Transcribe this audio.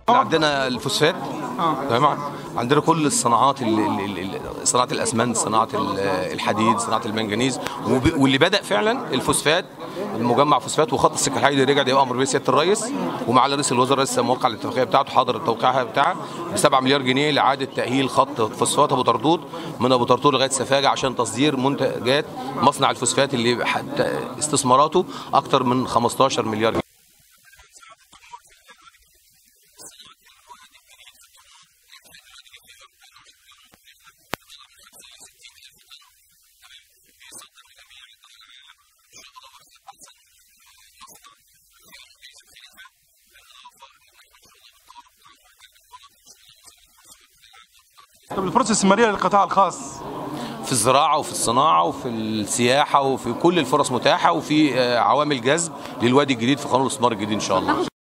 عندنا الفوسفات تمام عندنا كل الصناعات ال- ال- ال- ال- صناعه الاسمنت صناعه ال- الحديد صناعه المنجنيز وب- واللي بدا فعلا الفوسفات المجمع فوسفات وخط السكه الحديدي رجع ده امر بيه سياده الرئيس ومع رئيس الوزراء لسه موقع الاتفاقيه بتاعته حاضر التوقيع بتاعها ب 7 مليار جنيه لاعاده تاهيل خط فوسفات ابو طردود من ابو طردود لغايه سفاجه عشان تصدير منتجات مصنع الفوسفات اللي حتى استثماراته اكتر من 15 مليار جنيه طب الفرص الاستثماريه للقطاع الخاص في الزراعة وفي الصناعة وفي السياحة وفي كل الفرص متاحة وفي آه، عوامل جذب للوادي الجديد في قانون الاستثمار الجديد إن شاء الله